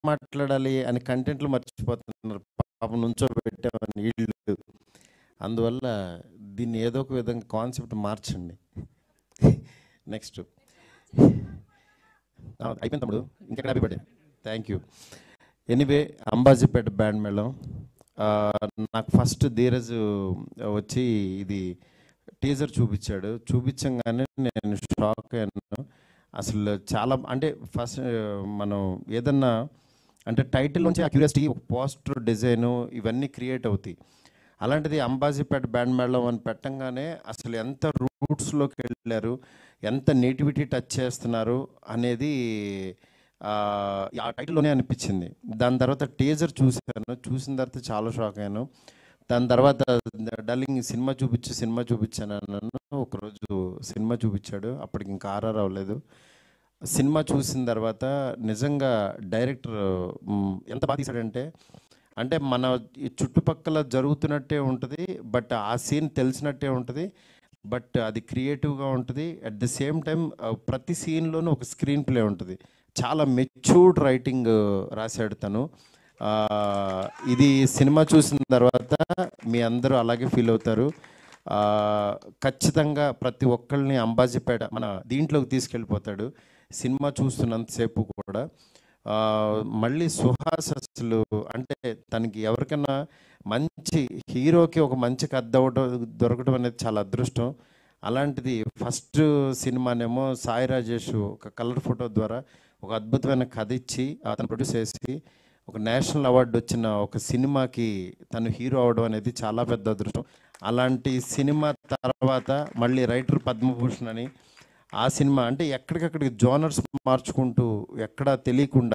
మాట్లాడాలి అని కంటెంట్లు మర్చిపోతున్నారు పాపం నుంచో పెట్టామని వీళ్ళు అందువల్ల దీన్ని ఏదో ఒక విధంగా కాన్సెప్ట్ మార్చండి నెక్స్ట్ అయిపోయింది తమ్ముడు ఇంకెక్కడ happy birthday thank you anyway Ambajipeta band మేళం ఆ, నాకు ఫస్ట్ ధీరజ్ వచ్చి ఇది టీజర్ చూపించాడు చూపించగానే నేను షాక్ అయ్యాను అసలు చాలా అంటే ఫస్ట్ మనం ఏదన్నా అంటే టైటిల్ నుంచి ఆ క్యూరియాసిటీ ఒక పోస్టర్ డిజైన్ ఇవన్నీ క్రియేట్ అవుతాయి అలాంటిది అంబాజీపేట బ్యాండ్ మేళం అని పెట్టంగానే అసలు ఎంత రూట్స్లోకి వెళ్ళారు ఎంత నేటివిటీ టచ్ చేస్తున్నారు అనేది ఆ, ఆ టైటిల్లోనే అనిపించింది దాని తర్వాత టీజర్ చూశాను చూసిన తర్వాత చాలా షాక్ అయ్యాను దాని తర్వాత డల్లింగ్ సినిమా చూపించు సినిమా చూపించాను అన్నాను ఒకరోజు సినిమా చూపించాడు అప్పటికి ఇంకా ఆర్ఆర్ అవ్వలేదు సినిమా చూసిన తర్వాత నిజంగా డైరెక్టర్ మ్, ఎంత బాగా తీశాడంటే అంటే మన ఈ చుట్టుపక్కల జరుగుతున్నట్టే ఉంటుంది బట్ ఆ సీన్ తెలిసినట్టే ఉంటుంది బట్ అది క్రియేటివ్గా ఉంటుంది అట్ ది సేమ్ టైం ప్రతి సీన్లోనూ ఒక స్క్రీన్ ప్లే ఉంటుంది చాలా మెచ్యూర్డ్ రైటింగ్ రాశాడు తను ఆ, ఇది సినిమా చూసిన తర్వాత మీ అందరూ అలాగే ఫీల్ అవుతారు ఆ, ఖచ్చితంగా ప్రతి ఒక్కళ్ళని అంబాజీపేట మన దీంట్లోకి తీసుకెళ్ళిపోతాడు సినిమా చూస్తున్నంతసేపు కూడా ఆ, మళ్ళీ సుహాస్ అసలు అంటే తనకి ఎవరికైనా మంచి హీరోకి ఒక మంచి కథ అవ్వడం దొరకడం అనేది చాలా అదృష్టం అలాంటిది ఫస్ట్ సినిమానేమో సాయి రాజేష్ ఒక కలర్ ఫోటో ద్వారా ఒక అద్భుతమైన కథ ఇచ్చి అతను ప్రొడ్యూస్ చేసి ఒక నేషనల్ అవార్డు వచ్చిన ఒక సినిమాకి తను హీరో అవడం అనేది చాలా పెద్ద అదృష్టం అలాంటి సినిమా తర్వాత మళ్ళీ రైటర్ పద్మభూషణ్ అని ఆ సినిమా అంటే ఎక్కడికక్కడికి జోనర్స్ మార్చుకుంటూ ఎక్కడా తెలియకుండా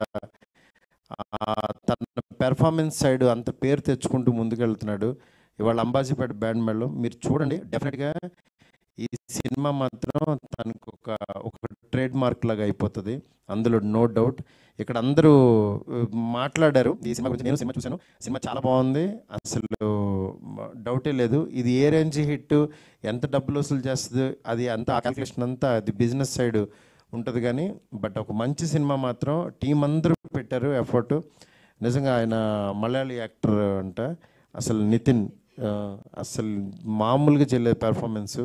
ఆ, తన పెర్ఫార్మెన్స్ సైడ్ అంత పేరు తెచ్చుకుంటూ ముందుకెళ్తున్నాడు ఇవాళ అంబాజీపేట బ్యాండ్ మేళం మీరు చూడండి డెఫినెట్గా ఈ సినిమా మాత్రం తనకు ఒక ఒక ట్రేడ్ మార్క్ లాగా అయిపోతుంది అందులో నో డౌట్ ఇక్కడ అందరూ ఆ, మాట్లాడారు ఈ సినిమా గురించి నేను సినిమా చూశాను సినిమా చాలా బాగుంది అసలు డౌటే లేదు ఇది ఏ రేంజ్ హిట్ ఎంత డబ్బులు వసూలు చేస్తుంది అది అంతా ఆ క్యాల్కులేషన్ అంతా అది బిజినెస్ సైడ్ ఉంటుంది కానీ బట్ ఒక మంచి సినిమా మాత్రం టీం అందరూ పెట్టారు ఎఫర్ట్ నిజంగా ఆయన మలయాళీ యాక్టర్ అంట అసలు నితిన్ ఆ, అసలు మామూలుగా చెల్లే పెర్ఫార్మెన్స్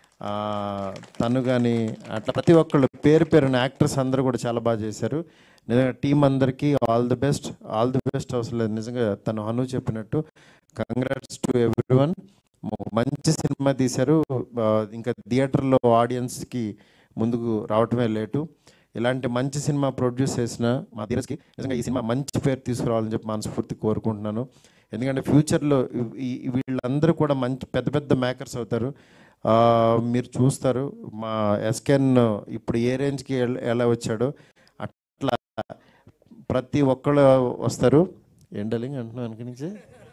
తను కానీ అట్లా ప్రతి ఒక్కళ్ళు పేరు పేరున యాక్టర్స్ అందరూ కూడా చాలా బాగా చేశారు నిజంగా టీం అందరికీ all the best all the best అవసరం లేదు నిజంగా తను హను చెప్పినట్టు కంగ్రాట్స్ టు ఎవ్రీ వన్ మంచి సినిమా తీశారు ఆ, ఇంకా థియేటర్లో ఆడియన్స్కి ముందుకు రావటమే లేటు ఇలాంటి మంచి సినిమా ప్రొడ్యూస్ చేసిన మా ధీరజ్కి నిజంగా ఈ సినిమా మంచి పేరు తీసుకురావాలని చెప్పి మనస్ఫూర్తి కోరుకుంటున్నాను ఎందుకంటే ఫ్యూచర్లో ఈ- ఈ వీళ్ళందరూ కూడా మంచి పెద్ద పెద్ద మేకర్స్ అవుతారు ఆ, మీరు చూస్తారు మా ఎస్కెన్ ఇప్పుడు ఏ రేంజ్కి ఎల్- ఎలా వచ్చాడో అట్లా ప్రతి ఒక్కళ్ళు వస్తారు ఎండలింగ్ అంటున్నాను వెనక నుంచి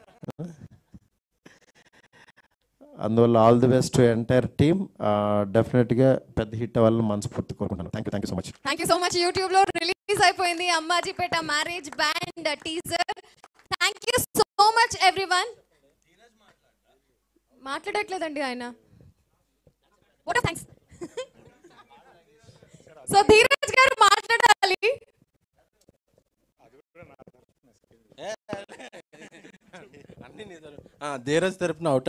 అందువల్ల all the best entire team డెఫినెట్గా పెద్ద హిట్ అవ్వాలని మనస్ఫూర్తి కోరుకుంటాను thank you thank you so much thank you so much YouTube లో రిలీజ్ అయిపోయింది Ambajipeta marriage band teaser thank you so much everyone మాట్లాడట్లేదండి ఆయన వాట్ థ్యాంక్స్ సో ధీరజ్ గారు మాట్లాడాలి ధీరజ్ తరపున అవుట్